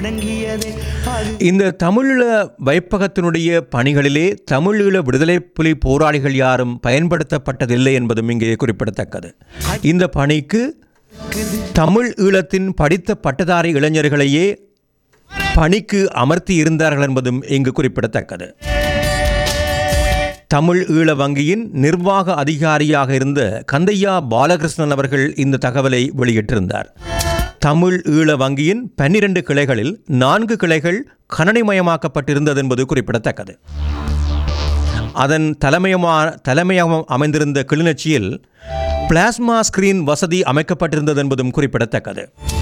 இந்த தமிழீழ வைப்பகத்தினுடைய பணிகளிலே தமிழீழ விடுதலை புலி போராளிகள் யாரும் பயன்படுத்தப்பட்டதில்லை என்பதும் இங்கே குறிப்பிடத்தக்கது இந்த பணிக்கு தமிழ் ஈழத்தின் படித்த பட்டதாரி இளைஞர்களையே பணிக்கு அமர்த்தி இருந்தார்கள் என்பதும் இங்கு குறிப்பிடத்தக்கது தமிழ் ஈழ வங்கியின் நிர்வாக அதிகாரியாக இருந்த கந்தையா பாலகிருஷ்ணன் அவர்கள் இந்த தகவலை வெளியிட்டிருந்தார் தமிழ் ஈழ வங்கியின் பன்னிரண்டு கிளைகளில் நான்கு கிளைகள் கணனிமயமாக்கப்பட்டிருந்தது என்பது குறிப்பிடத்தக்கது அதன் தலைமையமா தலைமையகம் அமைந்திருந்த கிளிநொச்சியில் பிளாஸ்மா ஸ்கிரீன் வசதி அமைக்கப்பட்டிருந்தது என்பதும் குறிப்பிடத்தக்கது